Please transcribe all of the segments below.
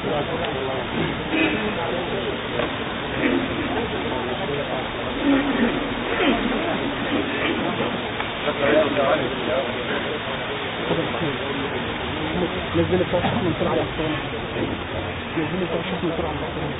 نزل الترشح من سرعة الأسطوانة نزل الترشح من سرعة الأسطوانة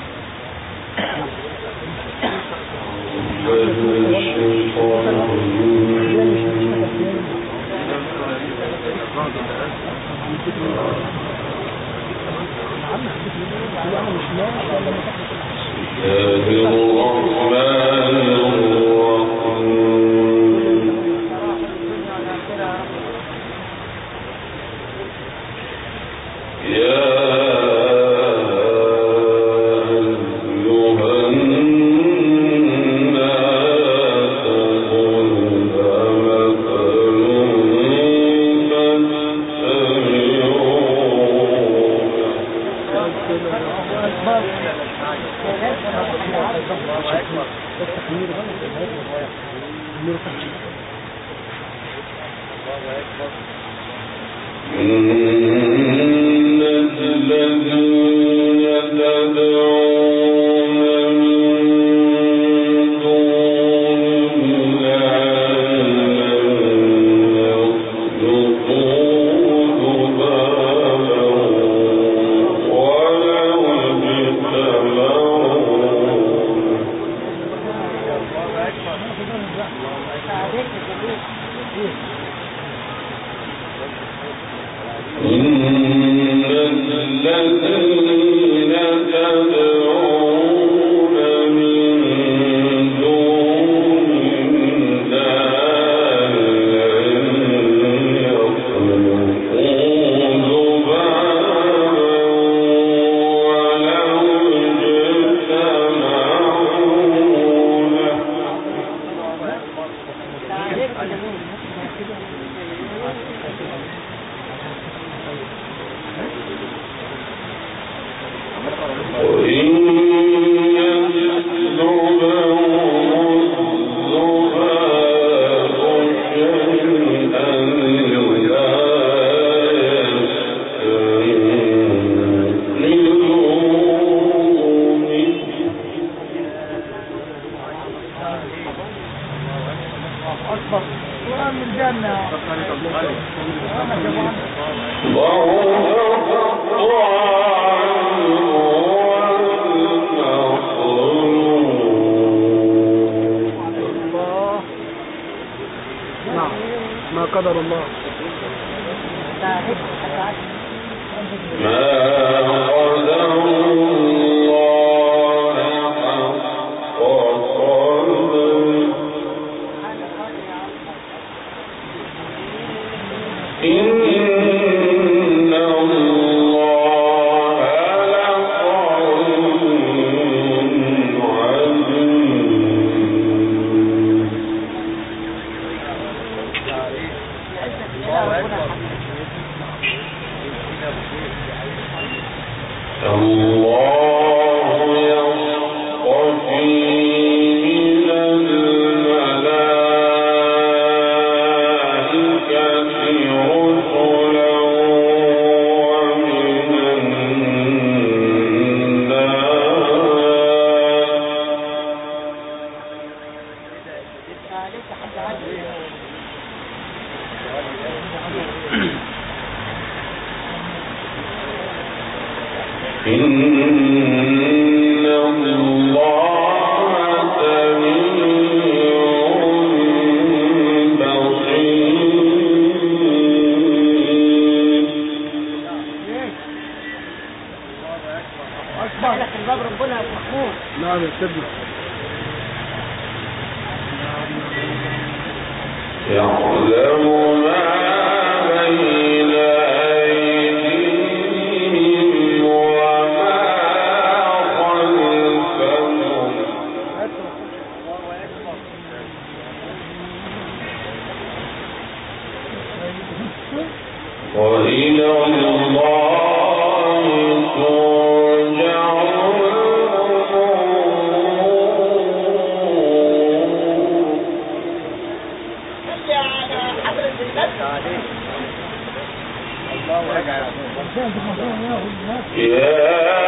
Yeah.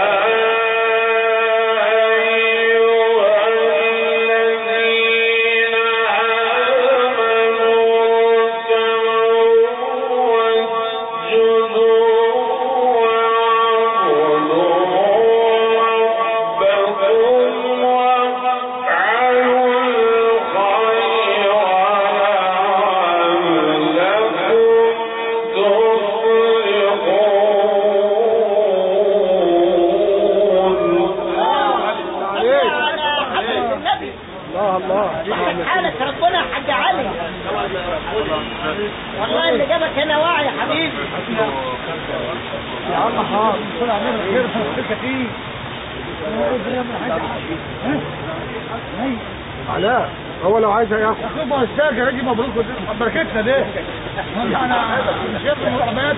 يصلح حالك ربنا يا حاج علي والله اللي جابك هنا واعي يا حبيبي يا عم حاضر طلع منها خير خير كتير علاء هو لو عايز ياخد شوف الساجر اجي مبروك بركتنا دي انا شايف المرحبات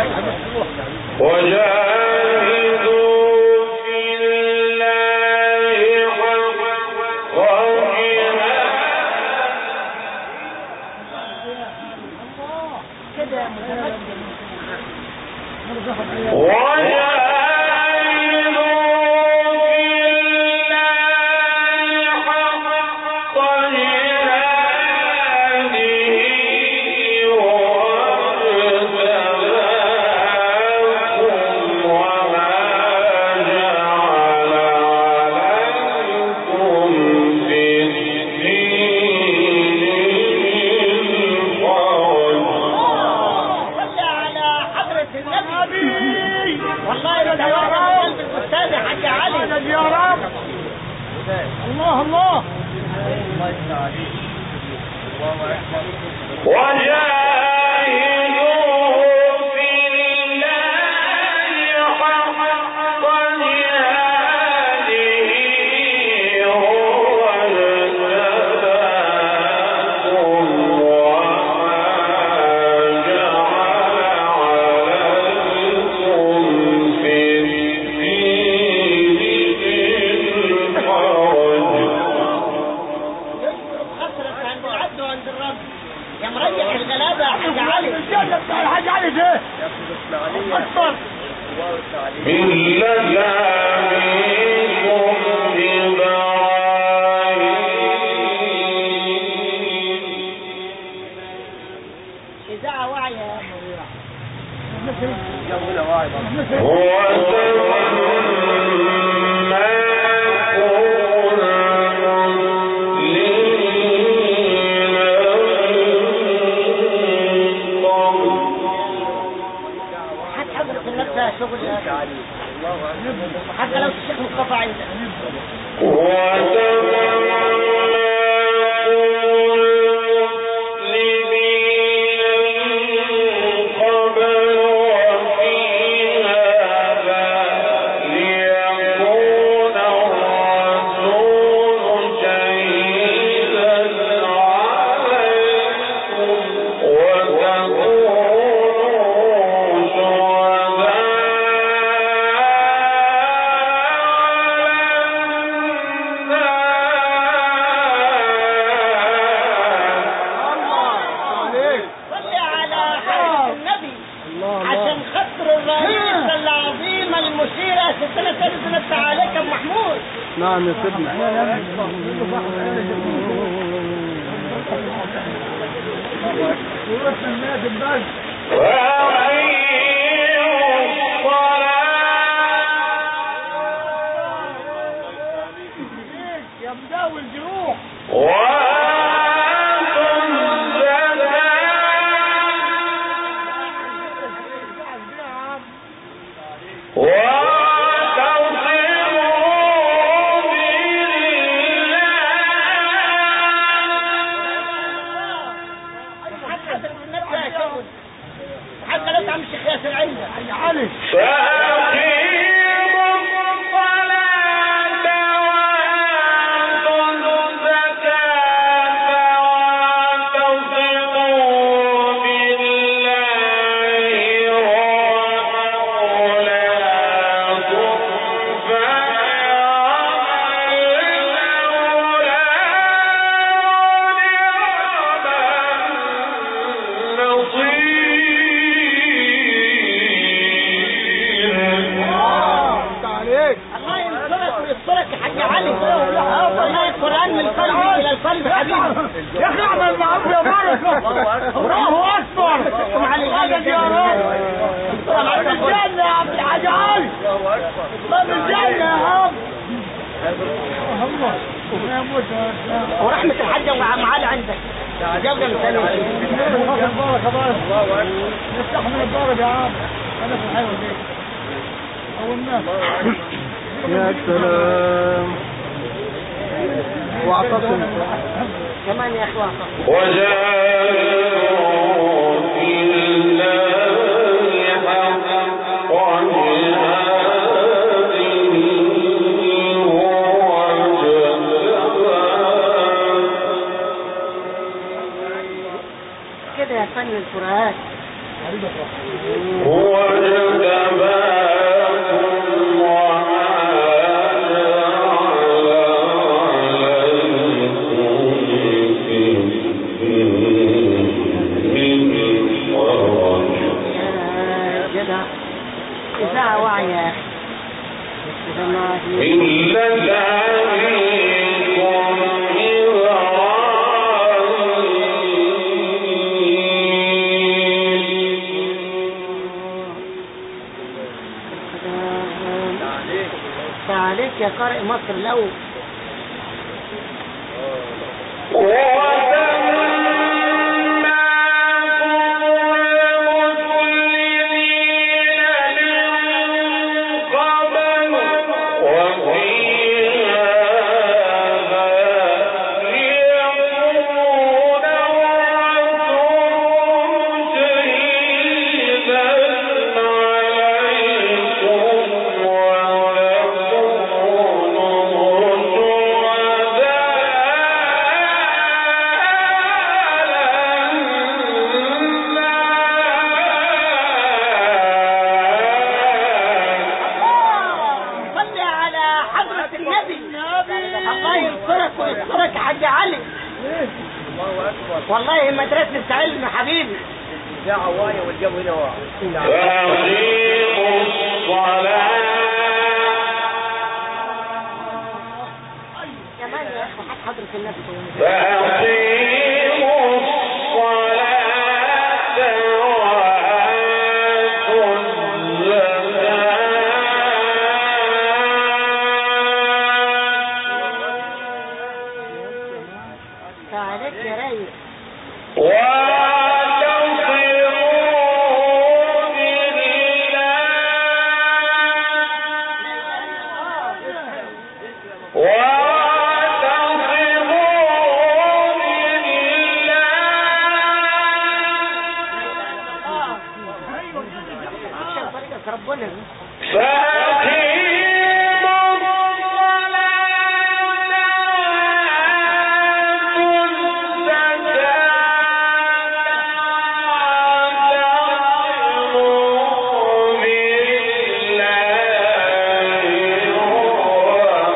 وجاهدوا في الله حق جهاده كده يا متمكن صلي على حضرة النبي والله انت واقع قلب الاستاذ يا حاج علي يا رب الله الله وجاهدوا في الله حق جهاده هو اجتباكم وما جعل عليكم في الدين من حرج خسرت عند العبد وعند الرب يا مريح الغلابة يا حاج علي الجنة بتاع الحاج علي ده اكبر ملة أبيكم إبراهيم إذاعة واعية هو سماكم مسلمين من قبل حتى حضرة النبي يا شغل حتى لو الشيخ مصطفى عندك صلي على حضرة النبي عشان خاطر الرئيس العظيمة المشيرة ستنا تنزل عليك يا أم محمود نعم يا سيدنا يا مداوي الجروح حتى حضرة النبي يا شغل حتى لو تعمل شيخ ياسر عندك يا علي فأقيموا الصلاة وآتوا الزكاة واعتصموا بالله ومولاكم انت عليك الله ينصرك ويسترك يا حاج علي والله القرآن من القلب إلى القلب حبيبي يا اخي اعمل المعروف يا بركه الله اكبر مدد يا رب طب الجنه يا عبد الحاج علي طب الجنه يا عم الله يا موسى ورحمة الحاجة وعم علي عندك جابنا من ثاني البركه بارك الله نفتح من الضارب يا عم انا في الحيوه دي او الناس يا سلام واعتصم كمان يا اخوان وجاهدوا في الله حق جهاده هو اجتباكم كده يا فن الفرات هو اجتباكم وما جعل عليكم في الدين من حرج يا جدع إذاعة واعية يا أخي والله ملة أبيكم إبراهيم فعليك يا قارئ مصر الأول صلي على حضرة النبي الله ينصرك وينصرك يا حاج علي والله مدرسة علم حبيبي فأقيموا الصلاة كمان يا أخي حق حضرة النبي فأقيموا الصلاة وآتوا الزكاة فعليك يا ريس واعتصموا بالله واعتصموا بالله عشان طريقة ربنا فأقيموا الصلاة وآتوا الزكاة واعتصموا بالله هو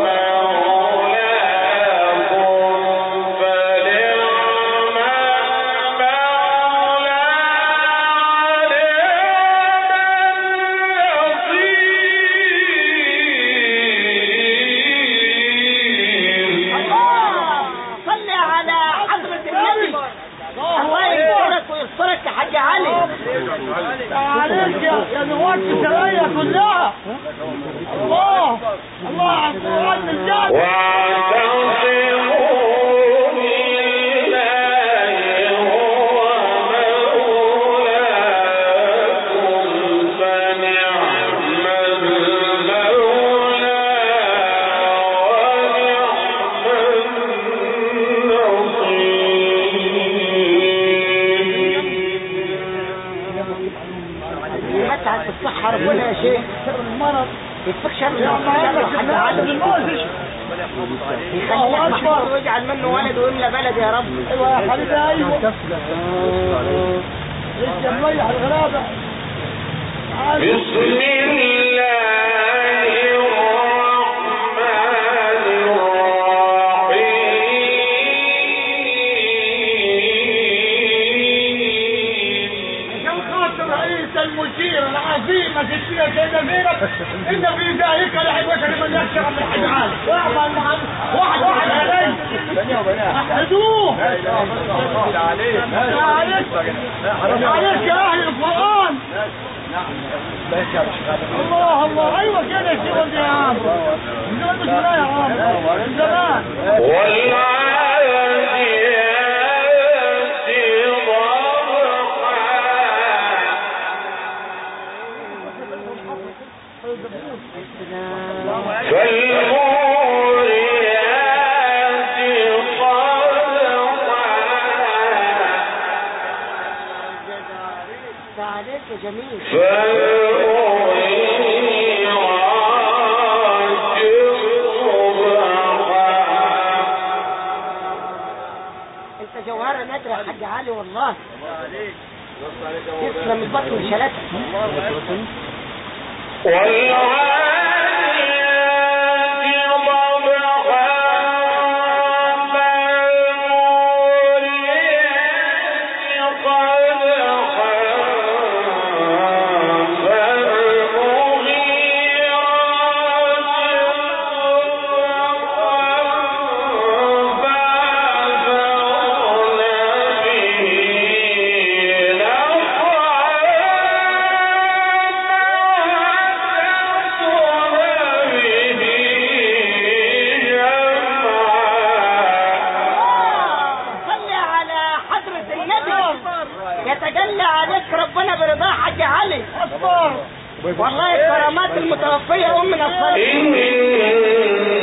مولاكم فنعم المولى صلي على حضرة النبي الله ينصرك وينصرك يا حاج علي عليك يا يا نواب السرايا كلها الله الله على القرآن الجاد واعتصموا بالله هو مولاكم فنعم المولى ونعم النصير متعة الصحة ربنا يا شيخ المرض يكفيك شر يا شر حاج علي الموزش يخليك محفوظ ويجعل منه ولد ويملى بلد يا رب ايوه يا حبيبي ايوه انت مريح الغلابه بسم الله الرحمن الرحيم عشان خاطر رئيس المشير العظيمة السيدة سيدة زينب إن في ذلك لعبة لمن يخشى من الحجعان واعمل مع واحد واحد عليه احفظوه عليك عليك يا أهل القرآن الله الله أيوة كده الشغل يا عم من زمان مش ولا يا عم من زمان والعاديات ضبحا فالموريات قدحا جميل انت جوهرة نادرة يا حاج علي والله تسلم البطن وشلتها صلي على حضرة النبي يتجلى عليك ربنا برضاه حاج علي والله الكرامات المتوفية أمنا الصالحة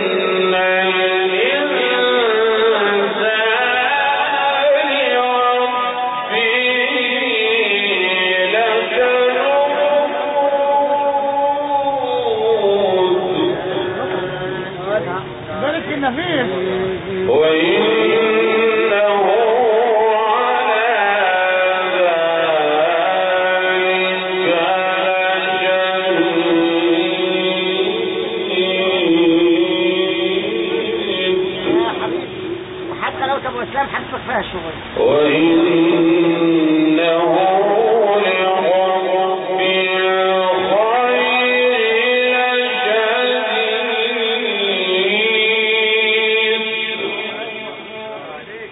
ملك النفيس وإنه على ذلك يا حبيبي وحتى لو تبغى اسلام حسبك فيها الشغل وإنه لحب الخير لشديد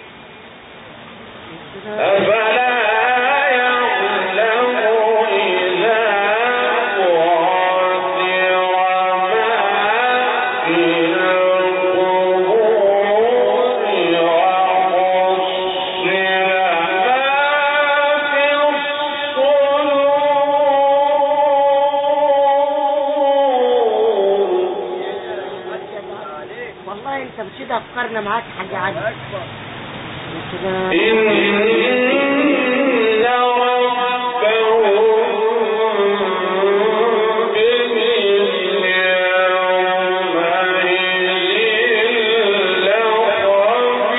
أفلا يعلم إذا بعثر ما في القبور وحصل ما في الصدور والله انت بتشد افكارنا معاك يا حاج علي كده إن ربهم بهم يومئذ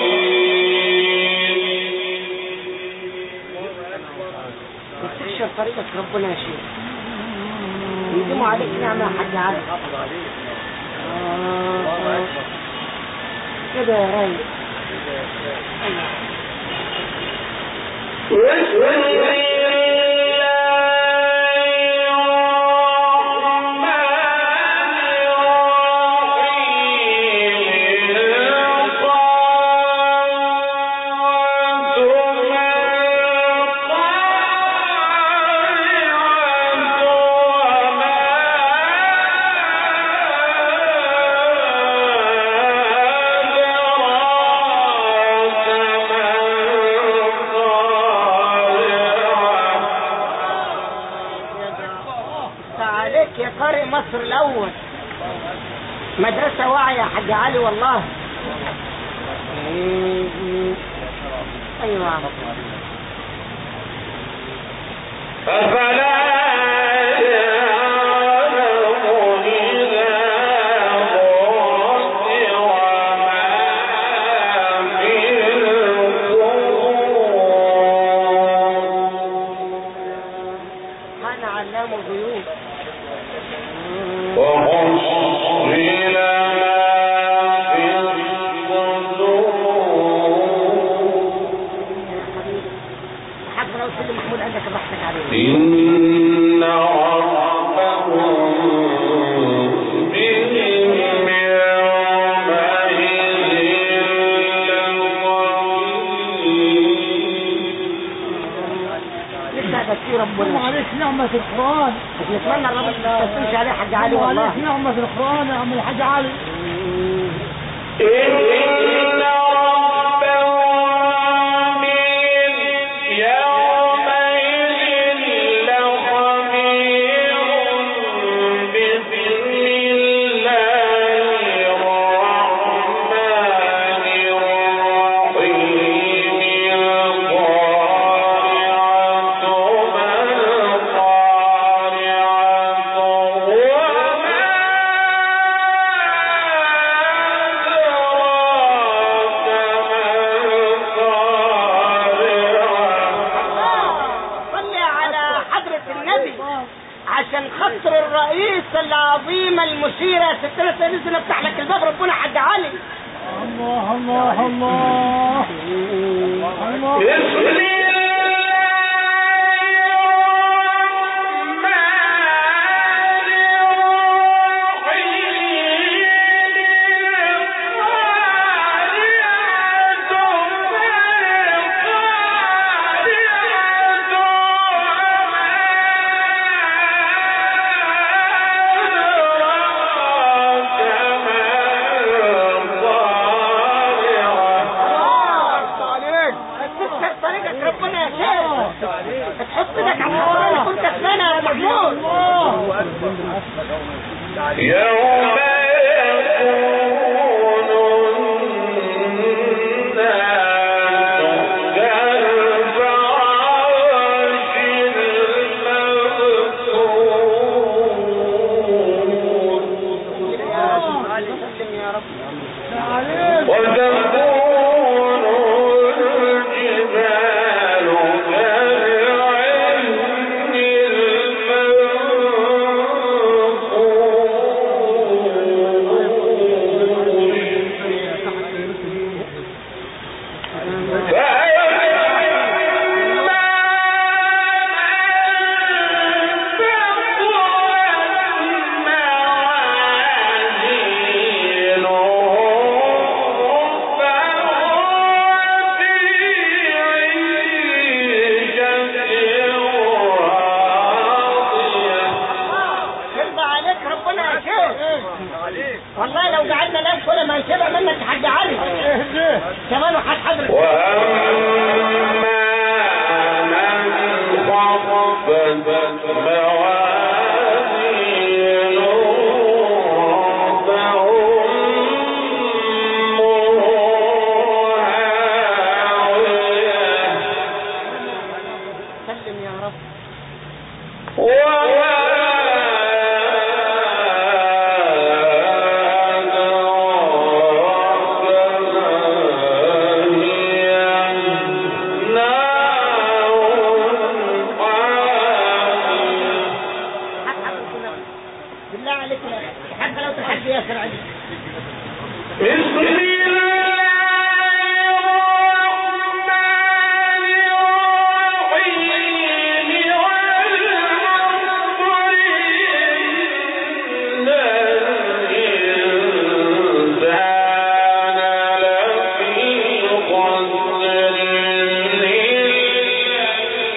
لخبير تكشف طريقك ربنا يا شيخ يديموا عليك نعمة يا حاج علي آه. كده يا ريس بسم الله عليك يا قارئ مصر الأول مدرسة واعية يا حاج علي والله أيوة أفلا يعلم إذا بعثر ما في القبور أنا علام الغيوب وحصل ما في الصدور يا حبيبي حتى لو سيدي محمود عندك براحتك عليه إن ربهم بهم يومئذ لسه هذا في اللهم ربنا عليك نعمة القرآن مش نتمنى الرب ما تستنش عليه حاج علي اللهم والله عليك نعمة القرآن يا عم الحاج علي إن ربهم من يومئذ لخبير بسم الله الرحمن الرحيم القارعة ما العظيمة المشيرة ستنا سيدنا افتح لك الباب ربنا حد علي الله الله الله الله بسم الله عليك تكسر طريقك ربنا يا شيخ تحط ايدك على الحصان كنت كسبانة يا محمود يوم يكون الناس كالفراش المبثوث سلم يا رب عليك وتكون الجبال كالعهن المنفوش فأما من ثقلت موازينه فهو في عيشة راضية يرضى عليك ربنا يا شيخ والله لو قعدنا ناس كل ما يشبع منك حد علي اهدي كمان وحد حضرتك وأما من خفت موازينه فأمه هاوية سلم يا رب وما أدراك ما هي نار حامية حد حضرتك بالله عليك يا أخي. حتى لو تحدي ياسر علي بسم الله الرحمن الرحيم والعصر إن الإنسان لفي خسر إلا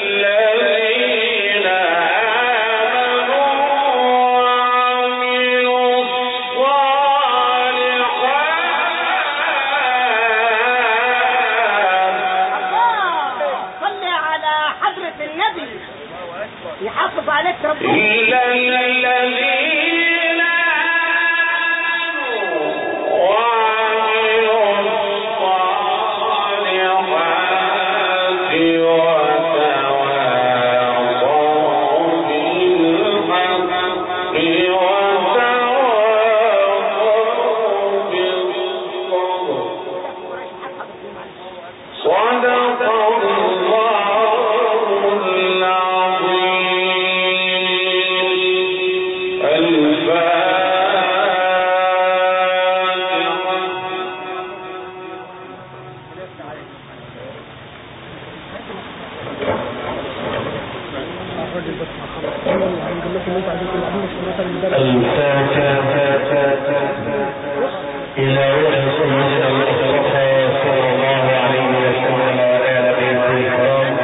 الذين آمنوا وعملوا الصالحات صلي على حضرة النبي يحافظ عليك ربنا إلا الذين آمنوا وعملوا الصالحات وتواصوا بالحق وتواصوا بالصبر صدق الله العظيم الفاتحة الفاتحة إلى وجه سيدنا المصطفى صلى الله عليه وسلم وعلى بيته الكرام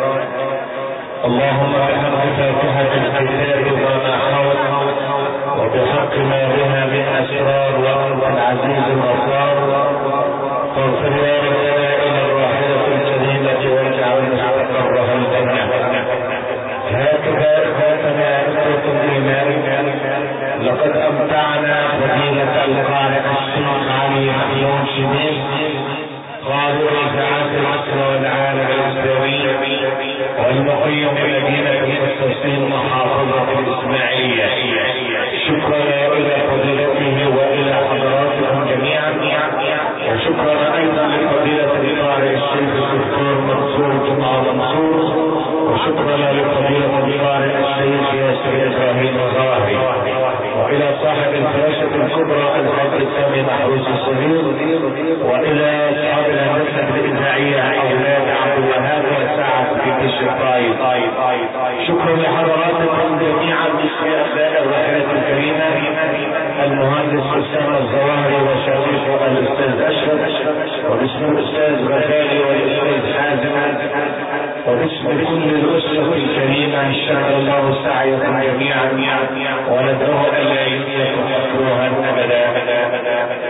اللهم بحق فاتحة الكتاب وما حوت وبحق ما بها من أسرار وأنت العزيز الغفار فاغفر يا ربنا إلى الراحلة الكريمة واجعل مستقرها الجنة هكذا إخوتنا إخوة الإيمان لقد أمتعنا فضيلة القارئ الشيخ علي محمود شبيب قادر إذاعات مصر والعالم الإسلامي والمقيم بمدينة المستسلم محافظة الإسماعيلية شكرا إلى فضيلته وإلى حضراتكم جميعا وشكرا أيضا لفضيلة القارئ الشيخ الدكتور منصور جمعة منصور وشكرا لفضيلة القارئ الشيخ ياسر إبراهيم الظاهري والى صاحب الفراشة الكبرى الحاج السامي محروس الصغير والى اصحاب الهندسة الاذاعية اولاد عبد الوهاب وسعد في كش الطايف شكرا لحضراتكم جميعا باسم ابناء الرحلة الكريمة المهندس اسامة الزواهري وشريفه الاستاذ اشرف وباسم الاستاذ غزالي والاستاذ حازم وباسم كل الاسرة الكريمة شكر الله سعيكم جميعا وندعو الا يميكم مكروها ابدا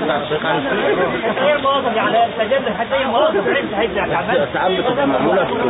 يعني سجلت حتى يوم واقف عندها هيك عملت